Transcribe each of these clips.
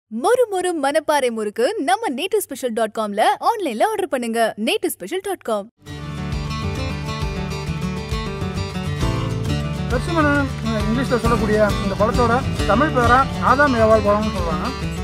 மொறு மொறு மனப்பாறை முறுக்கு நம்ம நேட்டு ஸ்பெஷல் டாட் காம்ல ஆன்லைன்ல ஆர்டர் பண்ணுங்க நேட்டு ஸ்பெஷல் டாட் காம் பெர்சிமன் இங்கிலீஷில் சொல்லக்கூடிய இந்த பழத்தோட தமிழ் பேரா ஆதாம் ஏவாள் பழம்னு சொல்லுவாங்க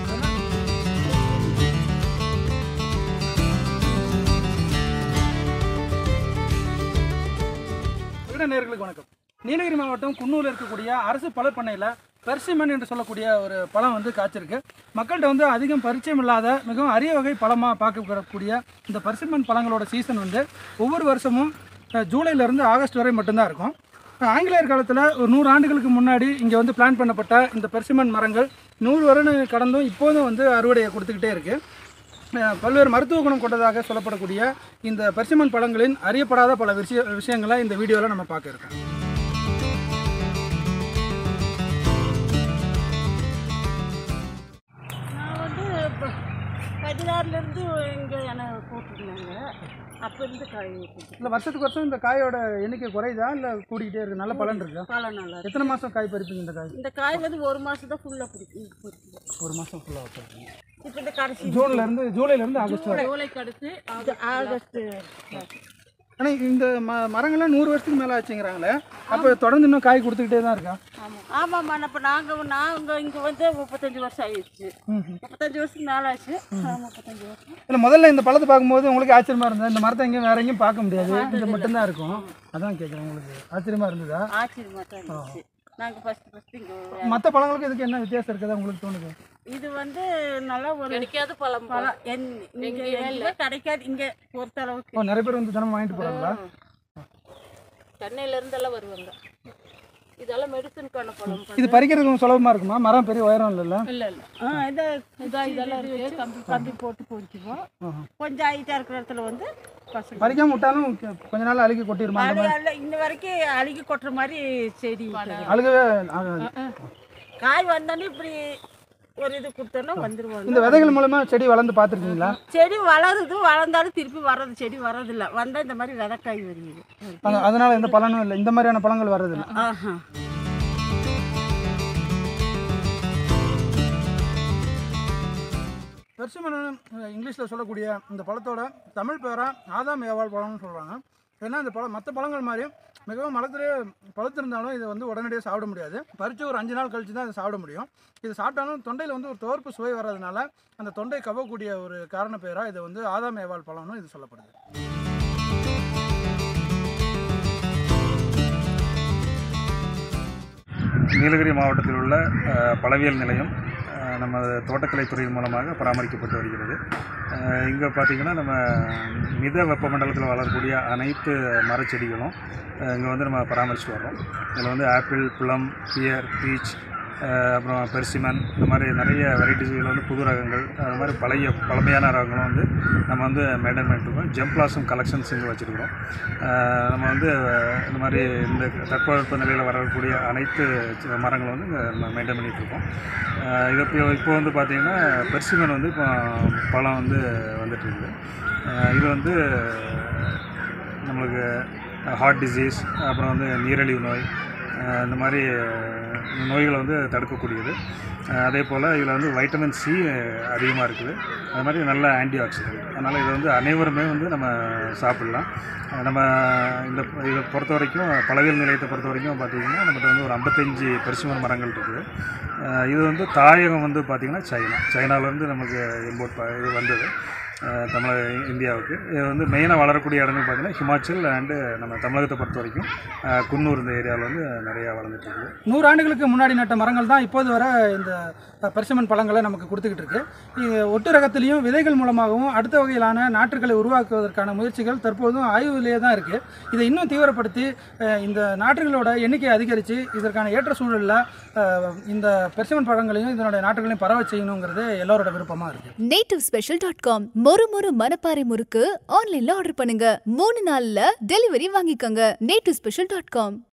விகடன் நேயர்களுக்கு வணக்கம் நீலகிரி மாவட்டம் குன்னூரில் இருக்கக்கூடிய அரசு பழப்பண்ணையில் பெர்சிமன் என்று சொல்லக்கூடிய ஒரு பழம் வந்து காய்ச்சிருக்கு மக்கள்கிட்ட வந்து அதிகம் பரிச்சயம் இல்லாத மிகவும் அரிய வகை பழமாக பார்க்கக்கூடிய இந்த பெர்சிமன் பழங்களோட சீசன் வந்து ஒவ்வொரு வருஷமும் அஹ், ஜூலைலேருந்து ஆகஸ்ட் வரை மட்டும்தான் இருக்கும் ஆங்கிலேயர் காலத்தில் ஒரு நூறு ஆண்டுகளுக்கு முன்னாடி இங்கே வந்து பிளான் பண்ணப்பட்ட இந்த பெர்சிமன் மரங்கள் நூறு வருடம் கடந்தும் இப்போதும் வந்து அறுவடையை கொடுத்துக்கிட்டே இருக்குது அஹ் பல்வேறு மருத்துவ குணம் கொண்டதாக சொல்லப்படக்கூடிய இந்த பரிசிமன் பழங்களின் அறியப்படாத பல விஷய விஷயங்களை இந்த வீடியோவில் நம்ம பார்க்க இருக்கோம் நான் வந்து இப்போ பதினாறுலேருந்து இங்கே என்னை போட்டிருந்தாங்க அப்போ இருந்து காய் கொடுத்து இல்லை வருஷத்துக்கு வருஷம் இந்த காயோட எண்ணிக்கை குறையுதா இல்லை கூடிக்கிட்டே இருக்கு நல்ல பலன் இருக்கா பழம் நல்லா இருக்கு எத்தனை மாதம் காய் பறிப்பீங்க இந்த காய் இந்த காய் வந்து ஒரு மாதம் தான் ஃபுல்லாக பிடிக்கும் பிடிக்கும் ஒரு மாதம் ஃபுல்லாக வச்சுருக்கீங்க இப்போ இந்த கடைசி ஜூன்லேருந்து ஜூலைலேருந்து ஆகஸ்ட் வரை ஜூலை கடைசி ஆகஸ்ட் ஆனால் இந்த ம மரங்கள்லாம் நூறு வருஷத்துக்கு மேலே ஆச்சுங்கிறாங்களே அப்போ தொடர்ந்து இன்னும் காய் கொடுத்துக்கிட்டே தான் இருக்கா ஆமாம் ஆமாம்மா இப்போ நாங்கள் நாங்கள் இங்கே வந்து முப்பத்தஞ்சு வருஷம் ஆயிடுச்சு முப்பத்தஞ்சு வருஷத்துக்கு மேலே ஆச்சு ஆ, முப்பத்தஞ்சு வருஷம் இல்லை முதல்ல இந்த பழத்தை பார்க்கும்போது உங்களுக்கு ஆச்சரியமா இருந்தது இந்த மரத்தை எங்கேயும் வேற எங்கேயும் பார்க்க முடியாது இது மட்டும்தான் இருக்கும் அதான் கேட்குறேன் உங்களுக்கு ஆச்சரியமா இருந்ததா ஆச்சரியமாக தான் இருந்துச்சு நாங்கள் ஃபஸ்ட்டு ஃபஸ்ட்டு இங்கே மற்ற பழங்களுக்கு இதுக்கு என்ன வித்தியாசம் இருக்குதா உங்களுக்கு தோணுது இது வந்து நல்லா ஒரு கிடைக்காத பழம் பழம் என் இங்கே எங்கே கிடைக்காது இங்கே பொறுத்தளவுக்கு ஓ நிறைய பேர் வந்து தினமும் வாங்கிட்டு போகிறாங்களா சென்னையில இருந்தெல்லாம் வருவாங்க இதெல்லாம் மெடிசனுக்கான பழம் இது பறிக்கிறதுக்கு கொஞ்சம் சுலபமா இருக்குமா மரம் பெரிய உயரம் இல்லைல்ல இல்ல இல்ல ஆ இதை இதான் இதெல்லாம் இருக்கு கம்பி கம்பி போட்டு பொறிச்சுவோம் கொஞ்சம் ஹைட்டாக இருக்கிற இடத்துல வந்து பசங்க பறிக்காம விட்டாலும் கொ- கொஞ்ச நாள் அழுகி கொட்டிருமா அந்த அது அல்ல இன்ன வரைக்கும் அழுகி கொட்டுற மாதிரி செடி இருக்குது. அழுகவே ஆகாது. காய் வந்தோடனே இப்படி ஒரு இது கொடுத்தோன்னா வந்துருவாங்க இந்த விதைகள் மூலமா செடி வளர்ந்து பார்த்துருக்கீங்களா செடி வளருது வளர்ந்தாலும் திருப்பி வர்றது செடி வர்றதில்ல வந்தால் இந்த மாதிரி விதைக்காய் வருது அது- அதனால எந்த பலனும் இல்லை இந்த மாதிரியான பழங்கள் வர்றதில்லை ஆஹா பெர்சிமன் இங்கிலீஷில் சொல்லக்கூடிய இந்த பழத்தோட தமிழ் பேரா ஆதாம் ஏவாள் பழம்னு சொல்கிறாங்க ஏன்னா இந்த பழம் மற்ற பழங்கள் மாதிரி மிகவும் மரத்திலே பழுத்திருந்தாலும் இதை வந்து உடனடியாக சாப்பிட முடியாது பறித்து ஒரு அஞ்சு நாள் கழிச்சு தான் இதை சாப்பிட முடியும் இது சாப்பிட்டாலும் தொண்டையில் வந்து ஒரு துவர்ப்பு சுவை வர்றதுனால அந்த தொண்டை கவ்வக்கூடிய ஒரு காரண பேராக இது வந்து ஆதாம் ஏவாள் பழம்னு இது சொல்லப்படுது நீலகிரி மாவட்டத்தில் உள்ள அஹ், பழவியல் நிலையம் அஹ், நம்ம தோட்டக்கலைத்துறையின் மூலமாக பராமரிக்கப்பட்டு வருகிறது இங்கே பார்த்திங்கன்னா நம்ம மித வெப்பமண்டலத்தில் வளரக்கூடிய அனைத்து மரச்செடிகளும் இங்கே வந்து நம்ம பராமரிச்சுட்டு வர்றோம் இதில் வந்து ஆப்பிள் புளம் பியர் பீச் அப்புறம் பெர்சிமன் இந்த மாதிரி நிறைய வெரைட்டிஸ்கள் வந்து புது ரகங்கள் அது மாதிரி பழைய பழமையான ரகங்களும் வந்து நம்ம வந்து மெயின்டைன் பண்ணிட்டுருக்கோம் ஜெம்ப்ளாசம் கலெக்ஷன்ஸ் இங்கே வச்சுருக்கிறோம் அஹ் நம்ம வந்து அஹ், இந்த மாதிரி இந்த தட்பவெப்ப நிலையில் வரக்கூடிய அனைத்து சி- மரங்களும் வந்து இங்கே நம்ம மெயின்டைன் பண்ணிகிட்ருக்கோம் இது இப்போ இப்போ வந்து பார்த்திங்கன்னா பெர்சிமன் வந்து இப்போ பழம் வந்து வந்துட்டு இருக்குது அஹ் இது வந்து நம்மளுக்கு ஹார்ட் டிசீஸ் அப்புறம் வந்து நீரிழிவு நோய் அஹ் இந்த மாதிரி அஹ், நோய்களை வந்து தடுக்கக்கூடியது அஹ் அதே போல் இதில் வந்து வைட்டமின் சி அதிகமாக இருக்குது அது மாதிரி நல்ல ஆன்டி ஆக்சிடென்ட் அதனால் இதை வந்து அனைவருமே வந்து நம்ம சாப்பிட்லாம் அஹ் நம்ம இந்த இதை பொறுத்த வரைக்கும் பழவியல் நிலையத்தை பொறுத்த வரைக்கும் பார்த்திங்கன்னா நம்மகிட்ட வந்து ஒரு ஐம்பத்தஞ்சு பெருசுமன் மரங்கள் இருக்குது அஹ் இது வந்து தாயகம் வந்து பார்த்திங்கன்னா சைனா சைனாலேருந்து நமக்கு இம்போர்ட் இது வந்தது அஹ் தமிழக இந்தியாவுக்கு இது வந்து மெயினாக வளரக்கூடிய இடங்கள் பார்த்திங்கன்னா ஹிமாச்சல் அண்டு நம்ம தமிழகத்தை பொறுத்த வரைக்கும் அஹ் குன்னூர் இந்த ஏரியாவில் வந்து நிறையா வளர்ந்துட்டு இருக்குது நூறு ஆண்டுகளுக்கு முன்னாடி நட்ட மரங்கள் தான் இப்போது வர இந்த பரிசமன் பழங்களை நமக்கு கொடுத்துக்கிட்டு இருக்கு இது ஒட்டு ரகத்திலையும் விதைகள் மூலமாகவும் அடுத்த வகையிலான நாற்றுகளை உருவாக்குவதற்கான முயற்சிகள் தற்போதும் ஆய்வுலேயே தான் இருக்குது இதை இன்னும் தீவிரப்படுத்தி அஹ், இந்த நாற்றுகளோட எண்ணிக்கையை அதிகரித்து இதற்கான ஏற்ற சூழலில் இந்த பெர்சிமன் பழங்களையும் இதனுடைய நாற்றுகளையும் பரவ செய்யணுங்கிறது எல்லாரோட விருப்பமாக இருக்குது நேட்டிவ் ஸ்பெஷல் டாட் காம் மொறு மொறு மனப்பாறை முறுக்கு ஆன்லைன்ல ஆர்டர் பண்ணுங்க மூணு நாள்ல டெலிவரி வாங்கிக்கோங்க நேட்டிவ் ஸ்பெஷல் டாட் காம்